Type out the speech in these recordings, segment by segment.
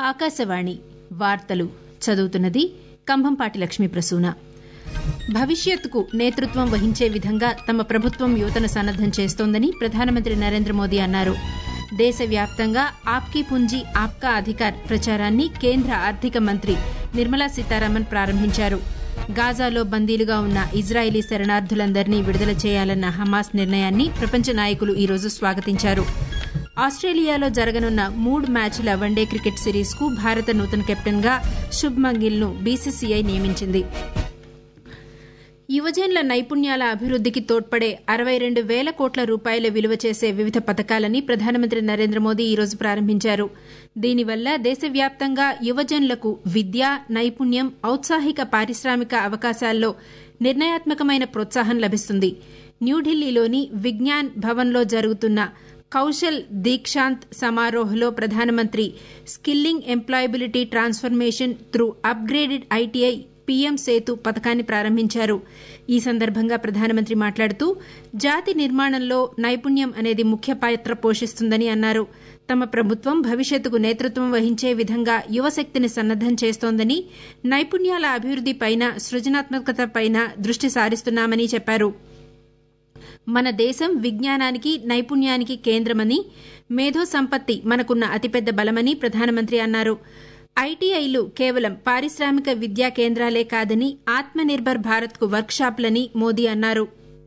ఆకాశవాణి వార్తలు చదువుతున్నది కంభంపాటి లక్ష్మీ ప్రసూన భవిష్యత్తుకు నేతృత్వం వహించే విధంగా తమ ప్రభుత్వం యువతను సన్నద్దం చేస్తోందని ప్రధానమంత్రి నరేంద్ర మోదీ అన్నారు దేశవ్యాప్తంగా ఆప్కీ పుంజీ ఆప్కా అధికార్ ప్రచారాన్ని కేంద్ర ఆర్థిక మంత్రి నిర్మలా సీతారామన్ ప్రారంభించారు గాజాలో బందీలుగా ఉన్న ఇజ్రాయిలీ శరణార్థులందరినీ విడుదల చేయాలన్న హమాస్ నిర్ణయాన్ని ప్రపంచ నాయకులు ఈరోజు స్వాగతించారు ఆస్ట్రేలియాలో జరగనున్న మూడు మ్యాచ్ల వన్డే క్రికెట్ సిరీస్కు భారత నూతన కెప్టెన్గా శుభ్మన్ గిల్ను బీసీసీఐ నియమించింది యువజనుల నైపుణ్యాల అభివృద్దికి తోడ్పడే అరవై రెండు వేల కోట్ల రూపాయల విలువ చేసే వివిధ పథకాలని ప్రధానమంత్రి నరేంద్ర మోదీ ఈరోజు ప్రారంభించారు దీనివల్ల దేశవ్యాప్తంగా యువజనులకు విద్య నైపుణ్యం ఔత్సాహిక పారిశ్రామిక అవకాశాల్లో నిర్ణయాత్మకమైన ప్రోత్సాహం లభిస్తుంది న్యూఢిల్లీలోని విజ్ఞాన్ భవన్లో జరుగుతున్న కౌశల్ దీక్షాంత్ సమారోహ్లో ప్రధానమంత్రి skilling employability transformation through upgraded ITI PM Setu పథకాన్ని ప్రారంభించారు ఈ సందర్భంగా ప్రధానమంత్రి మాట్లాడుతూ జాతి నిర్మాణంలో నైపుణ్యం అనేది ముఖ్య పాత్ర పోషిస్తుందని అన్నారు తమ ప్రభుత్వం భవిష్యత్తుకు నేతృత్వం వహించే విధంగా యువశక్తిని సన్నద్దం చేస్తోందని నైపుణ్యాల అభివృద్దిపైన సృజనాత్మకతపైన దృష్టి సారిస్తున్నామని చెప్పారు మన దేశం విజ్ఞానానికి నైపుణ్యానికి కేంద్రమని మేధో సంపత్తి మనకున్న అతిపెద్ద బలమని ప్రధానమంత్రి అన్నారు ఐటీఐలు కేవలం పారిశ్రామిక విద్యా కేంద్రాలే కాదని ఆత్మనిర్భర్ భారత్కు వర్క్షాప్లని మోదీ అన్నారు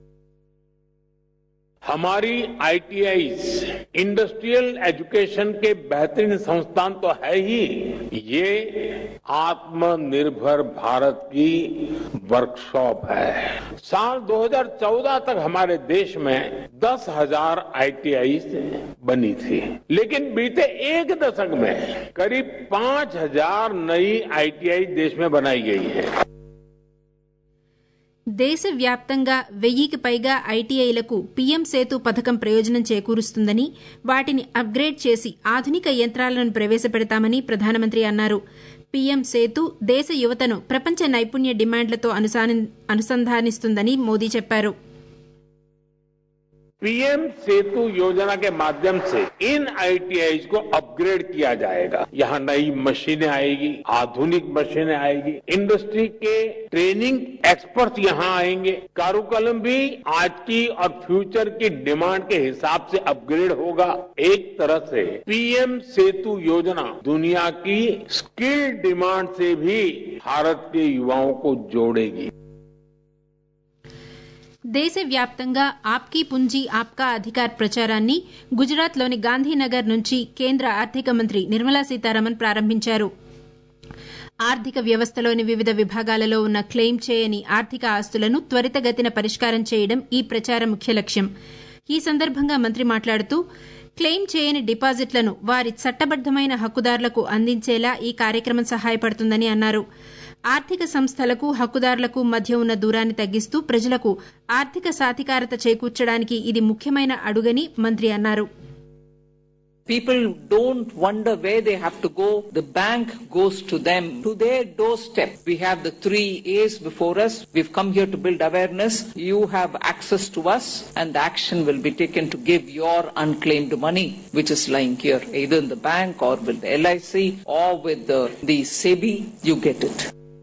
हमारी आईटीआईज इंडस्ट्रियल एजुकेशन के बेहतरीन संस्थान तो है ही ये आत्मनिर्भर भारत की वर्कशॉप है साल 2014 तक हमारे देश में दस हजार आईटीआई बनी थी लेकिन बीते एक दशक में करीब पांच हजार नई आईटीआई देश में बनाई गई है దేశవ్యాప్తంగా వెయ్యికి పైగా ఐటీఐలకు పీఎం సేతు పథకం ప్రయోజనం చేకూరుస్తుందని వాటిని అప్గ్రేడ్ చేసి ఆధునిక యంత్రాలను ప్రవేశపెడతామని ప్రధానమంత్రి అన్నారు పీఎం సేతు దేశ యువతను ప్రపంచ నైపుణ్య డిమాండ్లతో అనుసంధానిస్తుందని మోదీ చెప్పారు पीएम सेतु योजना के माध्यम से इन आईटीआई को अपग्रेड किया जाएगा यहाँ नई मशीनें आएगी आधुनिक मशीनें आएगी इंडस्ट्री के ट्रेनिंग एक्सपर्ट यहाँ आएंगे कारुकलम भी आज की और फ्यूचर की डिमांड के हिसाब से अपग्रेड होगा एक तरह से पीएम सेतु योजना दुनिया की स्किल डिमांड से भी भारत के युवाओं को जोड़ेगी దేశవ్యాప్తంగా ఆప్కీ పుంజీ ఆప్కా అధికార్ ప్రచారాన్ని గుజరాత్లోని గాంధీనగర్ నుంచి కేంద్ర ఆర్థిక మంత్రి నిర్మలా సీతారామన్ ప్రారంభించారు ఆర్థిక వ్యవస్థలోని వివిధ విభాగాలలో ఉన్న క్లెయిమ్ చేయని ఆర్థిక ఆస్తులను త్వరితగతిన పరిష్కారం చేయడం ఈ ప్రచార ముఖ్య లక్ష్యం ఈ సందర్భంగా మంత్రి మాట్లాడుతూ క్లెయిమ్ చేయని డిపాజిట్లను వారి చట్టబద్దమైన హక్కుదారులకు అందించేలా ఈ కార్యక్రమం సహాయపడుతుందని అన్నారు ఆర్థిక సంస్థలకు హక్కుదారులకు మధ్య ఉన్న దూరాన్ని తగ్గిస్తూ ప్రజలకు ఆర్థిక సాధికారత చేకూర్చడానికి ఇది ముఖ్యమైన అడుగని మంత్రి అన్నారు People don't wonder where they have to go. The bank goes to them, to their doorstep. We have the three A's before us. We've come here to build awareness. You have access to us, and the action will be taken to give your unclaimed money, which is lying here, either in the bank or with the LIC or with the, the SEBI. You get it.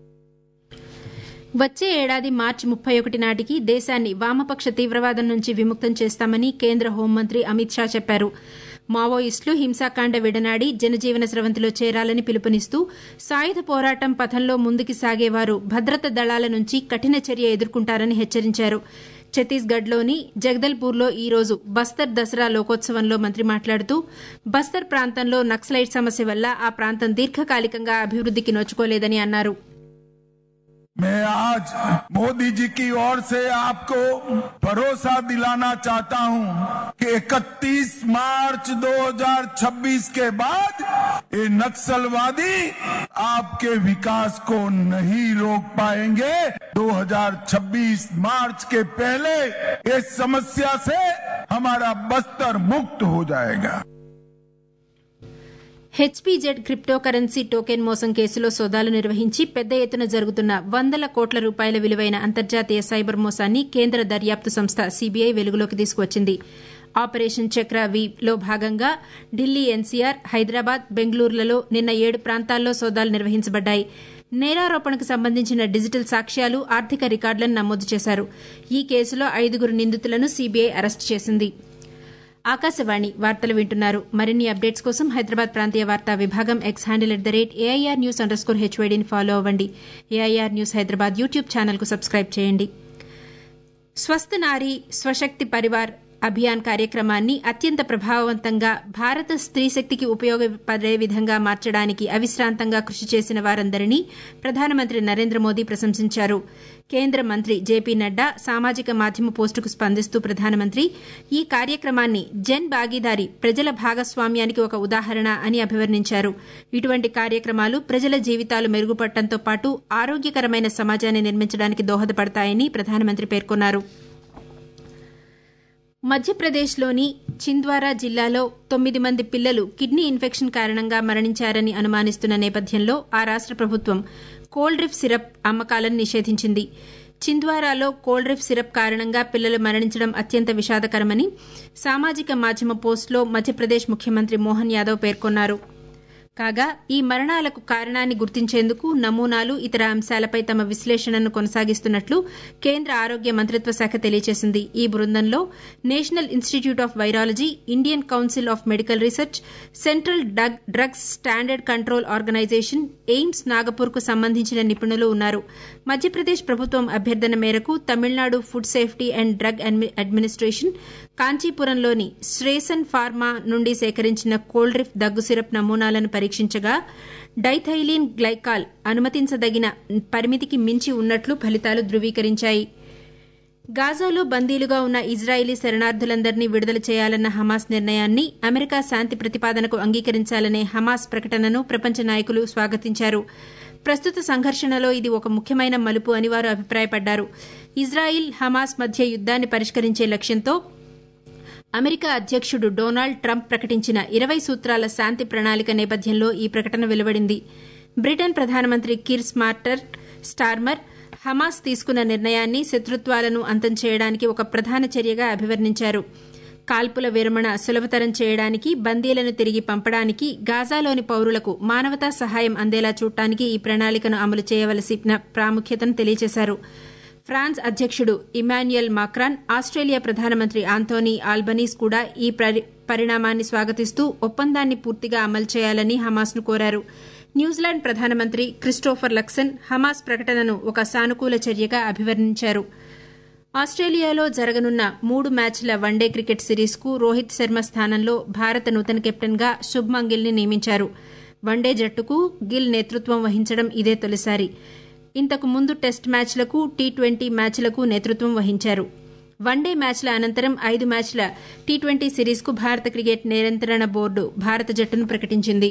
వచ్చే ఏడాది మార్చి ముప్పై ఒకటి నాటికి దేశాన్ని వామపక్ష తీవ్రవాదం నుంచి విముక్తం చేస్తామని కేంద్ర హోంమంత్రి అమిత్ షా చెప్పారు మావోయిస్టులు హింసాకాండ విడనాడి జనజీవన స్రవంతిలో చేరాలని పిలుపునిస్తూ సాయుధ పోరాటం పథంలో ముందుకు సాగేవారు భద్రత దళాల నుంచి కఠిన చర్య ఎదుర్కొంటారని హెచ్చరించారు ఛత్తీస్గఢ్లోని జగదల్పూర్లో ఈ రోజు బస్తర్ దసరా లోకోత్సవంలో మంత్రి మాట్లాడుతూ బస్తర్ ప్రాంతంలో నక్సలైట్ సమస్య వల్ల ఆ ప్రాంతం దీర్ఘకాలికంగా అభివృద్దికి నోచుకోలేదని అన్నారు मैं आज मोदी जी की ओर से आपको भरोसा दिलाना चाहता हूं कि 31 मार्च 2026 के बाद ये नक्सलवादी आपके विकास को नहीं रोक पाएंगे 2026 मार्च के पहले इस समस्या से हमारा बस्तर मुक्त हो जाएगा హెచ్పీజెడ్ క్రిప్టో కరెన్సీ టోకెన్ మోసం కేసులో సోదాలు నిర్వహించి పెద్ద ఎత్తున జరుగుతున్న వందల కోట్ల రూపాయల విలువైన అంతర్జాతీయ సైబర్ మోసాన్ని కేంద్ర దర్యాప్తు సంస్థ సీబీఐ వెలుగులోకి తీసుకువచ్చింది ఆపరేషన్ చక్ర వీలో భాగంగా ఢిల్లీ ఎన్సీఆర్ హైదరాబాద్ బెంగళూరులలో నిన్న ఏడు ప్రాంతాల్లో సోదాలు నిర్వహించబడ్డాయి నేరారోపణకు సంబంధించిన డిజిటల్ సాక్ష్యాలు ఆర్థిక రికార్డులను నమోదు చేశారు ఈ కేసులో ఐదుగురు నిందితులను సీబీఐ అరెస్టు చేసింది ఆకాశవాణి వార్తలు వింటున్నారు మరిన్ని అప్డేట్స్ కోసం హైదరాబాద్ ప్రాంతీయ వార్తా విభాగం X handle at the rate AIR news under score హెచ్వైడీని ఫాలో అవ్వండి ఏఐఆర్ న్యూస్ హైదరాబాద్ యూట్యూబ్ ఛానల్కు సబ్స్క్రైబ్ చేయండి స్వస్థ నారీ స్వశక్తి పరివార్ అభియాన్ కార్యక్రమాన్ని అత్యంత ప్రభావవంతంగా భారత స్త్రీశక్తికి ఉపయోగపడే విధంగా మార్చడానికి అవిశ్రాంతంగా కృషి చేసిన వారందరినీ ప్రధానమంత్రి నరేంద్ర మోదీ ప్రశంసించారు కేంద్ర మంత్రి జేపీ నడ్డా సామాజిక మాధ్యమ పోస్టుకు స్పందిస్తూ ప్రధానమంత్రి ఈ కార్యక్రమాన్ని జన్ భాగీదారీ ప్రజల భాగస్వామ్యానికి ఒక ఉదాహరణ అని అభివర్ణించారు ఇటువంటి కార్యక్రమాలు ప్రజల జీవితాలు మెరుగుపడటంతో పాటు ఆరోగ్యకరమైన సమాజాన్ని నిర్మించడానికి దోహదపడతాయని ప్రధానమంత్రి పేర్కొన్నారు మధ్యప్రదేశ్లోని చింద్వారా జిల్లాలో తొమ్మిది మంది పిల్లలు కిడ్నీ ఇన్ఫెక్షన్ కారణంగా మరణించారని అనుమానిస్తున్న నేపథ్యంలో ఆ రాష్ట ప్రభుత్వం కోల్డ్రిఫ్ సిరప్ అమ్మకాలను నిషేధించింది చింద్వారాలో కోల్డ్రిఫ్ సిరప్ కారణంగా పిల్లలు మరణించడం అత్యంత విషాదకరమని సామాజిక మాధ్యమ పోస్టులో మధ్యప్రదేశ్ ముఖ్యమంత్రి మోహన్ యాదవ్ పేర్కొన్నారు కాగా ఈ మరణాలకు కారణాన్ని గుర్తించేందుకు నమూనాలు ఇతర అంశాలపై తమ విశ్లేషణను కొనసాగిస్తున్నట్లు కేంద్ర ఆరోగ్య మంత్రిత్వ శాఖ తెలియజేసింది ఈ బృందంలో national institute of virology Indian council of medical research central drugs standard control organisation AIIMS నాగపూర్కు సంబంధించిన నిపుణులు ఉన్నారు మధ్యప్రదేశ్ ప్రభుత్వం అభ్యర్థన మేరకు Tamil Nadu food safety and drug administration కాంచీపురంలోని శ్రేసన్ ఫార్మా నుండి సేకరించిన కోల్డ్రిఫ్ దగ్గు సిరప్ నమూనాలను పరీక్షించగా డైథైలిన్ గ్లైకాల్ అనుమతించదగిన పరిమితికి మించి ఉన్నట్లు ఫలితాలు ధృవీకరించాయి గాజాలో బందీలుగా ఉన్న ఇజ్రాయిలీ శరణార్థులందరినీ విడుదల చేయాలన్న హమాస్ నిర్ణయాన్ని అమెరికా శాంతి ప్రతిపాదనకు అంగీకరించాలనే హమాస్ ప్రకటనను ప్రపంచ నాయకులు స్వాగతించారు ప్రస్తుత సంఘర్షణలో ఇది ఒక ముఖ్యమైన మలుపు అని వారు అభిప్రాయపడ్డారు ఇజ్రాయిల్ హమాస్ మధ్య యుద్దాన్ని పరిష్కరించే లక్ష్యంతో అమెరికా అధ్యక్షుడు డొనాల్డ్ ట్రంప్ ప్రకటించిన ఇరవై సూత్రాల శాంతి ప్రణాళిక నేపథ్యంలో ఈ ప్రకటన వెలువడింది బ్రిటన్ ప్రధానమంత్రి కిర్ స్మార్టర్ స్టార్మర్ హమాస్ తీసుకున్న నిర్ణయాన్ని శత్రుత్వాలను అంతం చేయడానికి ఒక ప్రధాన చర్యగా అభివర్ణించారు కాల్పుల విరమణ సులభతరం చేయడానికి బందీలను తిరిగి పంపడానికి గాజాలోని పౌరులకు మానవతా సహాయం అందేలా చూడటానికి ఈ ప్రణాళికను అమలు చేయవలసిన ప్రాముఖ్యతను తెలియజేశారు ఫ్రాన్స్ అధ్యక్షుడు ఇమాన్యుయల్ మాక్రాన్ ఆస్ట్రేలియా ప్రధానమంత్రి ఆంథోనీ ఆల్బనీస్ కూడా ఈ పరిణామాన్ని స్వాగతిస్తూ ఒప్పందాన్ని పూర్తిగా అమలు చేయాలని హమాస్ను కోరారు న్యూజిలాండ్ ప్రధానమంత్రి క్రిస్టోఫర్ లక్సన్ హమాస్ ప్రకటనను ఒక సానుకూల చర్యగా అభివర్ణించారు ఆస్ట్రేలియాలో జరగనున్న మూడు మ్యాచ్ల వన్డే క్రికెట్ సిరీస్కు రోహిత్ శర్మ స్థానంలో భారత నూతన కెప్టెన్గా శుభ్మన్ గిల్ని నియమించారు వన్డే జట్టుకు గిల్ నేతృత్వం వహించడం ఇదే తొలిసారి ఇంతకు ముందు టెస్ట్ మ్యాచ్లకు టీ ట్వంటీ మ్యాచ్లకు నేతృత్వం వహించారు వన్డే మ్యాచ్ల అనంతరం ఐదు మ్యాచ్ల టీ ట్వంటీ సిరీస్కు భారత క్రికెట్ నియంత్రణ బోర్డు భారత జట్టును ప్రకటించింది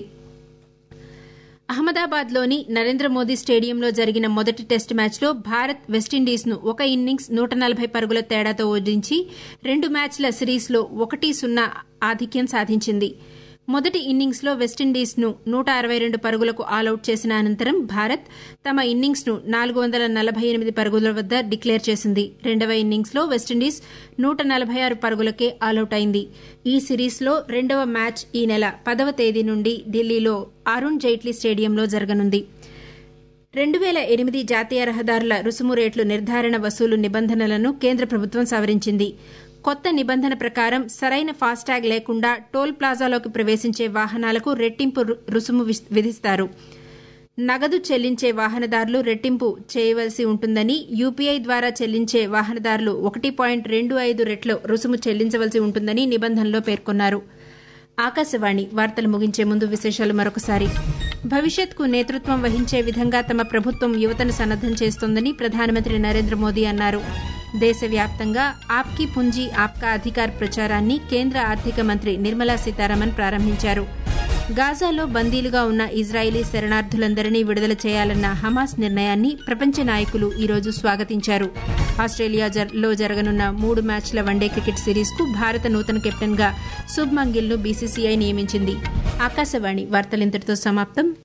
అహ్మదాబాద్లోని నరేంద్ర మోదీ స్టేడియంలో జరిగిన మొదటి టెస్ట్ మ్యాచ్లో భారత్ వెస్టిండీస్ను ఒక ఇన్నింగ్స్ నూట నలభై పరుగుల తేడాతో ఓడించి రెండు మ్యాచ్ల సిరీస్లో ఒకటి సున్నా ఆధిక్యం సాధించింది మొదటి ఇన్నింగ్స్లో వెస్టిండీస్ను నూట అరవై రెండు పరుగులకు ఆలౌట్ చేసిన అనంతరం భారత్ తమ ఇన్నింగ్స్ను నాలుగు వందల నలభై ఎనిమిది పరుగుల వద్ద డిక్లేర్ చేసింది రెండవ ఇన్నింగ్స్లో వెస్టిండీస్ నూట నలభై ఆరు పరుగులకే ఆలౌట్ అయింది ఈ సిరీస్లో రెండవ మ్యాచ్ ఈ నెల పదవ తేదీ నుండి ఢిల్లీలో అరుణ్ జైట్లీ స్టేడియంలో జరగనుంది రెండు వేల ఎనిమిది జాతీయ రహదారుల రుసుము రేట్లు నిర్ధారణ వసూలు నిబంధనలను కేంద్ర ప్రభుత్వం సవరించింది కొత్త నిబంధన ప్రకారం సరైన ఫాస్టాగ్ లేకుండా టోల్ ప్లాజాలోకి ప్రవేశించే వాహనాలకు రెట్టింపు రుసుము విధిస్తారు నగదు చెల్లించే వాహనదారులు రెట్టింపు చేయవలసి ఉంటుందని యూపీఐ ద్వారా చెల్లించే వాహనదారులు ఒకటి పాయింట్ రెండు ఐదు రెట్లు రుసుము చెల్లించవలసి ఉంటుందని నిబంధనలో పేర్కొన్నారు ఆకాశవాణి వార్తలు ముగించే ముందు విశేషాలు మరొకసారి భవిష్యత్కు నేతృత్వం వహించే విధంగా తమ ప్రభుత్వం యువతను సన్నద్దం చేస్తోందని ప్రధానమంత్రి నరేంద్ర మోదీ అన్నారు దేశవ్యాప్తంగా ఆప్కి పుంజీ ఆప్కా అధికార్ ప్రచారాన్ని కేంద్ర ఆర్థిక మంత్రి నిర్మలా సీతారామన్ ప్రారంభించారు గాజాలో బందీలుగా ఉన్న ఇజ్రాయిలీ శరణార్థులందరినీ విడుదల చేయాలన్న హమాస్ నిర్ణయాన్ని ప్రపంచ నాయకులు ఈరోజు స్వాగతించారు ఆస్ట్రేలియాలో జరగనున్న మూడు మ్యాచ్ల వన్డే క్రికెట్ సిరీస్కు భారత నూతన కెప్టెన్గా శుభ్మన్ గిల్ను బీసీసీఐ నియమించింది ఆకాశవాణి వార్తలింతటితో సమాప్తం